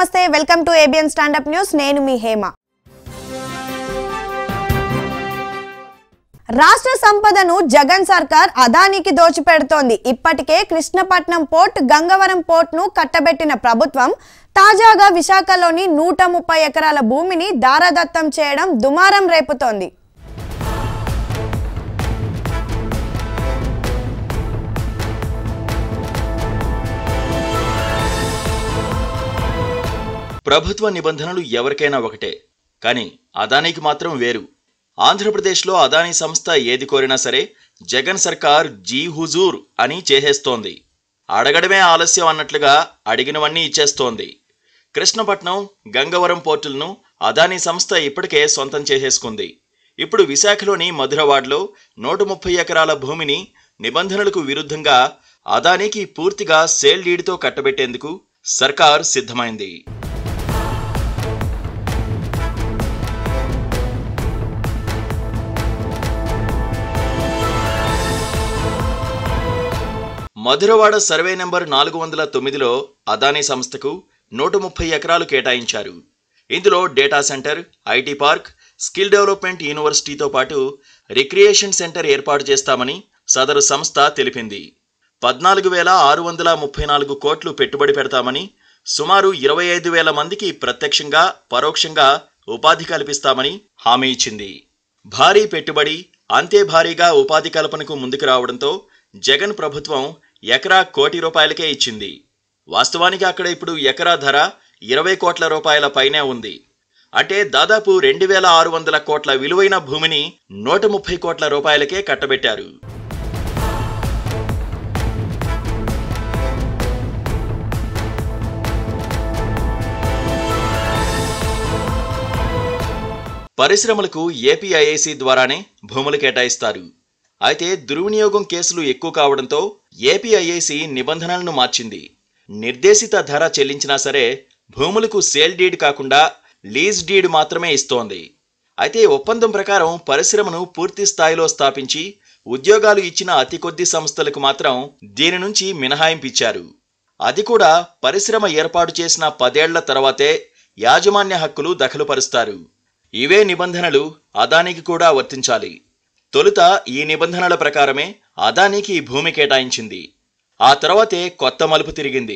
నమస్తే welcome to ABN stand up news నేను మీ హేమ రాష్ట్ర సంపదను జగన్ సర్కార్ అదానికి దోచిపెడుతోంది ఇప్పటికే కృష్ణపట్నం పోర్ట్ గంగవరం పోర్ట్ను కట్టబెట్టిన ప్రభుత్వం తాజాగా విశాఖలోని నూట ముప్పై ఎకరాల భూమిని దారదత్తం చేయడం దుమారం రేపుతోంది ప్రభుత్వ నిబంధనలు ఎవరికైనా ఒకటే కానీ అదానికి మాత్రం వేరు ఆంధ్రప్రదేశ్లో అదానీ సంస్థ ఏది కోరినా సరే జగన్ సర్కార్ జీ హుజూర్ అని చేసేస్తోంది అడగడమే ఆలస్యం అన్నట్లుగా అడిగినవన్నీ ఇచ్చేస్తోంది కృష్ణపట్నం గంగవరం పోర్టులను అదానీ సంస్థ ఇప్పటికే సొంతం చేసేసుకుంది ఇప్పుడు విశాఖలోని మధురవాడలో నూట ముప్పై ఎకరాల భూమిని నిబంధనలకు విరుద్ధంగా అదానికి పూర్తిగా సేల్ డీడ్తో కట్టబెట్టేందుకు సర్కార్ సిద్ధమైంది మధురవాడ సర్వే నెంబర్ నాలుగు వందల తొమ్మిదిలో అదానీ సంస్థకు నూట ముప్పై ఎకరాలు కేటాయించారు ఇందులో data centre IT park skill development యూనివర్సిటీతో పాటు రిక్రియేషన్ సెంటర్ ఏర్పాటు చేస్తామని సదరు సంస్థ తెలిపింది పద్నాలుగు వేల ఆరు వందల ముప్పై నాలుగు కోట్లు పెట్టుబడి పెడతామని సుమారు ఇరవై ఐదు వేల మందికి ప్రత్యక్షంగా పరోక్షంగా ఉపాధి కల్పిస్తామని హామీ ఇచ్చింది భారీ పెట్టుబడి అంతే భారీగా ఉపాధి కల్పనకు ముందుకు రావడంతో జగన్ ప్రభుత్వం ఎకరా కోటి రూపాయలకే ఇచ్చింది వాస్తవానికి అక్కడ ఇప్పుడు ఎకరా ధర ఇరవై కోట్ల రూపాయల పైనే ఉంది అంటే దాదాపు రెండు వేల ఆరు వందల కోట్ల విలువైన భూమిని నూట ముప్పై కోట్ల రూపాయలకే కట్టబెట్టారు పరిశ్రమలకు ఏపీఐఐసి ద్వారానే భూములు కేటాయిస్తారు అయితే దుర్వినియోగం కేసులు ఎక్కువ కావడంతో ఏపీఐఐసి నిబంధనలను మార్చింది నిర్దేశిత ధర చెల్లించినా సరే భూములకు సేల్ డీడ్ కాకుండా లీజ్ డీడ్ మాత్రమే ఇస్తోంది అయితే ఒప్పందం ప్రకారం పరిశ్రమను పూర్తి స్థాయిలో స్థాపించి ఉద్యోగాలు ఇచ్చిన అతి కొద్ది సంస్థలకు మాత్రం దీని నుంచి మినహాయింపు ఇచ్చారు అది కూడా పరిశ్రమ ఏర్పాటు చేసిన పదేళ్ల తర్వాతే యాజమాన్య హక్కులు దఖలుపరుస్తారు ఇవే నిబంధనలు అదానికి కూడా వర్తించాలి తొలుత ఈ నిబంధనల ప్రకారమే అదానికి ఈ భూమి కేటాయించింది ఆ తర్వాతే కొత్త మలుపు తిరిగింది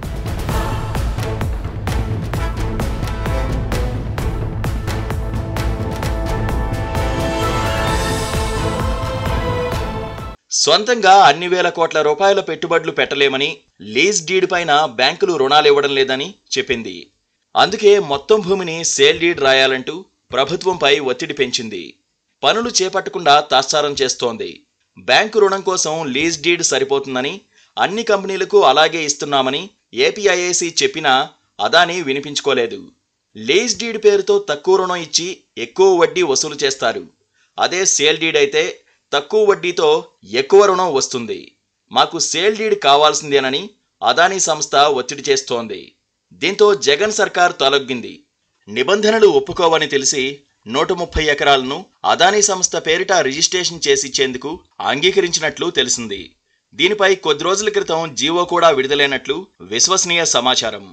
సొంతంగా అన్ని వేల కోట్ల రూపాయల పెట్టుబడులు పెట్టలేమని లీజ్ డీడ్ పైన బ్యాంకులు రుణాలు ఇవ్వడం లేదని చెప్పింది అందుకే మొత్తం భూమిని సేల్ డీడ్ రాయాలంటూ ప్రభుత్వంపై ఒత్తిడి పెంచింది పనులు చేపట్టకుండా తాత్సారం చేస్తోంది బ్యాంకు రుణం కోసం లీజ్ డీడ్ సరిపోతుందని అన్ని కంపెనీలకు అలాగే ఇస్తున్నామని ఏపీఐఏసీ చెప్పినా అదాని వినిపించుకోలేదు లీజ్ డీడ్ పేరుతో తక్కువ రుణం ఇచ్చి ఎక్కువ వడ్డీ వసూలు చేస్తారు అదే సేల్ డీడ్ అయితే తక్కువ వడ్డీతో ఎక్కువ రుణం వస్తుంది మాకు సేల్ డీడ్ కావాల్సిందేనని అదానీ సంస్థ ఒత్తిడి చేస్తోంది దీంతో జగన్ సర్కార్ తొలగింది నిబంధనలు ఒప్పుకోవని తెలిసి నూట ముప్పై ఎకరాలను అదానీ సంస్థ పేరిట రిజిస్ట్రేషన్ చేసిచ్చేందుకు అంగీకరించినట్లు తెలిసింది దీనిపై కొద్ది రోజుల క్రితం జీవో కూడా విడుదలైనట్లు విశ్వసనీయ సమాచారం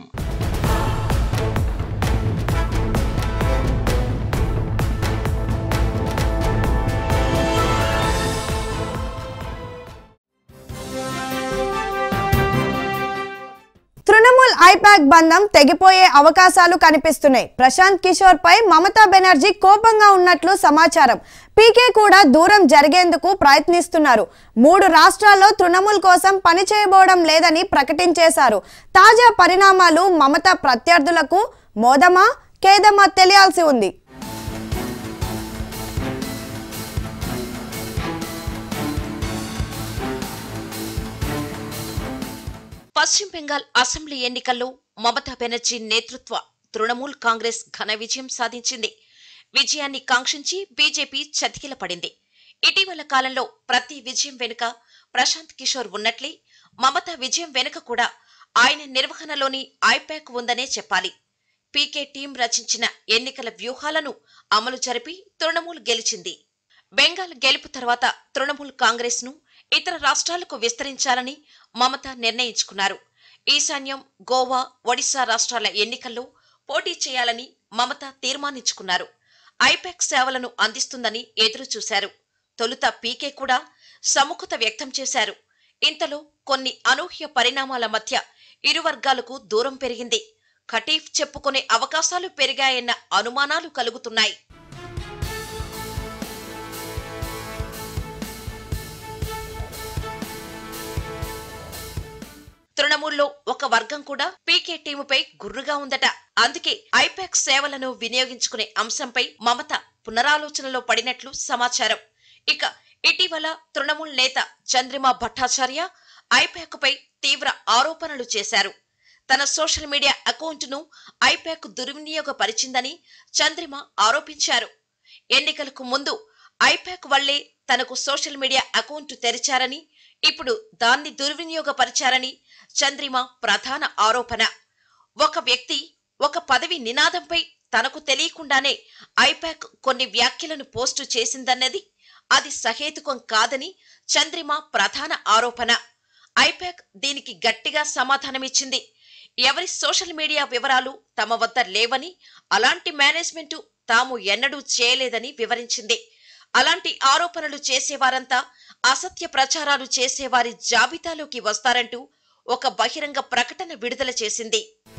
తృణమూల్ ఐపాక్ బంధం తెగిపోయే అవకాశాలు కనిపిస్తున్నాయి ప్రశాంత్ కిషోర్ పై మమతా బెనర్జీ కోపంగా ఉన్నట్లు సమాచారం పీకే కూడా దూరం జరిగేందుకు ప్రయత్నిస్తున్నారు మూడు రాష్ట్రాల్లో తృణమూల్ కోసం పనిచేయబోవడం లేదని ప్రకటించేశారు తాజా పరిణామాలు మమతా ప్రత్యర్థులకు మోదమా ఖేదమా తెలియాల్సి ఉంది పశ్చిమ బెంగాల్ అసెంబ్లీ ఎన్నికల్లో మమతా బెనర్జీ నేతృత్వ తృణమూల్ కాంగ్రెస్ ఘన విజయం సాధించింది విజయాన్ని కాంక్షించి బీజేపీ చతికిలపడింది ఇటీవల కాలంలో ప్రతి విజయం వెనుక ప్రశాంత్ కిషోర్ ఉన్నట్లే మమతా విజయం వెనుక కూడా ఆయన నిర్వహణలోని ఐపాక్ ఉందనే చెప్పాలి పీకే టీం రచించిన ఎన్నికల వ్యూహాలను అమలు జరిపి తృణమూల్ గెలిచింది బెంగాల్ గెలుపు తర్వాత తృణమూల్ కాంగ్రెస్ ను ఇతర రాష్ట్రాలకు విస్తరించాలని మమత నిర్ణయించుకున్నారు ఈశాన్యం గోవా ఒడిశా రాష్ట్రాల ఎన్నికల్లో పోటీ చేయాలని మమత తీర్మానించుకున్నారు ఐపాక్ సేవలను అందిస్తుందని ఎదురు చూశారు తొలుత పీకే కూడా సముఖత వ్యక్తం చేశారు ఇంతలో కొన్ని అనూహ్య పరిణామాల మధ్య ఇరు వర్గాలకు దూరం పెరిగింది ఖటీఫ్ చెప్పుకునే అవకాశాలు పెరిగాయన్న అనుమానాలు కలుగుతున్నాయి తృణమూల్లో ఒక వర్గం కూడా పీకే టీముపై గుర్రుగా ఉందట అందుకే ఐపాక్ సేవలను వినియోగించుకునే అంశంపై మమత పునరాలోచనలో పడినట్లు సమాచారం ఇక ఇటీవల తృణమూల్ నేత చంద్రిమా భట్టాచార్య ఐపాక్ పై తీవ్ర ఆరోపణలు చేశారు తన సోషల్ మీడియా అకౌంట్ను ఐపాక్ దుర్వినియోగపరిచిందని చంద్రిమ ఆరోపించారు ఎన్నికలకు ముందు ఐపాక్ వల్లే తనకు సోషల్ మీడియా అకౌంట్ తెరిచారని ఇప్పుడు దాన్ని దుర్వినియోగపరిచారని చంద్రిమ ప్రధాన ఆరోపణ ఒక వ్యక్తి ఒక పదవి నినాదంపై తనకు తెలియకుండానే ఐపాక్ కొన్ని వ్యాఖ్యలను పోస్టు చేసిందన్నది అది సహేతుకం కాదని చంద్రిమ ప్రధాన ఆరోపణ ఐపాక్ దీనికి గట్టిగా సమాధానమిచ్చింది ఎవరి సోషల్ మీడియా వివరాలు తమ వద్ద లేవని అలాంటి మేనేజ్మెంటు తాము ఎన్నడూ చేయలేదని వివరించింది అలాంటి ఆరోపణలు చేసేవారంతా అసత్య ప్రచారాలు చేసేవారి జాబితాలోకి వస్తారంటూ ఒక బహిరంగ ప్రకటన విడుదల చేసింది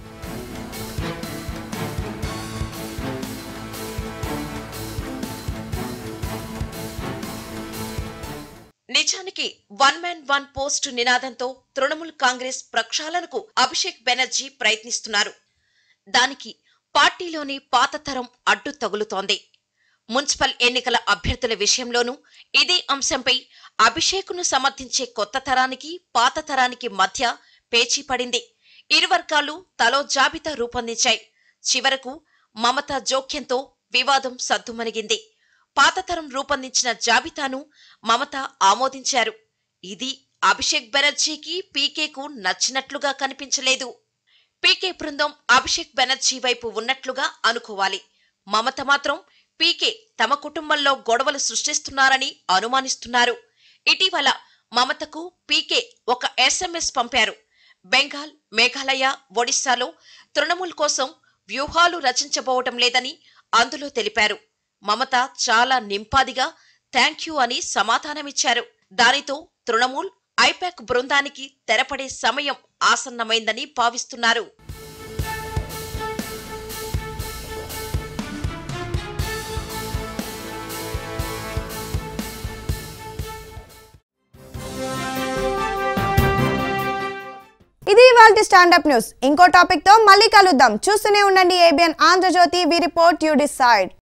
నిజానికి వన్ మ్యాన్ వన్ పోస్ట్ నినాదంతో తృణమూల్ కాంగ్రెస్ ప్రక్షాళనకు అభిషేక్ బెనర్జీ ప్రయత్నిస్తున్నారు దానికి పార్టీలోని పాత తరం అడ్డు తగులుతోంది మున్సిపల్ ఎన్నికల అభ్యర్థుల విషయంలోనూ ఇదే అంశంపై అభిషేక్ను సమర్థించే కొత్త తరానికి పాత తరానికి మధ్య పేచీ పడింది ఇరు వర్గాలు తలో జాబితా రూపొందించాయి చివరకు మమత జోక్యంతో వివాదం సద్దుమణిగింది పాతతరం రూపొందించిన జాబితాను మమత ఆమోదించారు ఇది అభిషేక్ బెనర్జీకి పీకేకు నచ్చినట్లుగా కనిపించలేదు పీకే బృందం అభిషేక్ బెనర్జీ వైపు ఉన్నట్లుగా అనుకోవాలి మమత మాత్రం పీకే తమ కుటుంబంలో గొడవలు సృష్టిస్తున్నారని అనుమానిస్తున్నారు ఇటీవల మమతకు పీకే ఒక ఎస్ఎంఎస్ పంపారు బెంగాల్ మేఘాలయ ఒడిశాలో తృణమూల్ కోసం వ్యూహాలు రచించబోవటం లేదని అందులో తెలిపారు మమత చాలా నింపాదిగా థ్యాంక్ యూ అని సమాధానమిచ్చారు దానితో తృణమూల్ ఐపాక్ బృందానికి తెరపడే సమయం ఆసన్నమైందని భావిస్తున్నారు ఇది ఇవాళ స్టాండప్ న్యూస్ ఇంకో టాపిక్ తో మళ్ళీ కలుద్దాం చూస్తూనే ఉండండి ABN Andhra Jyothy we report you decide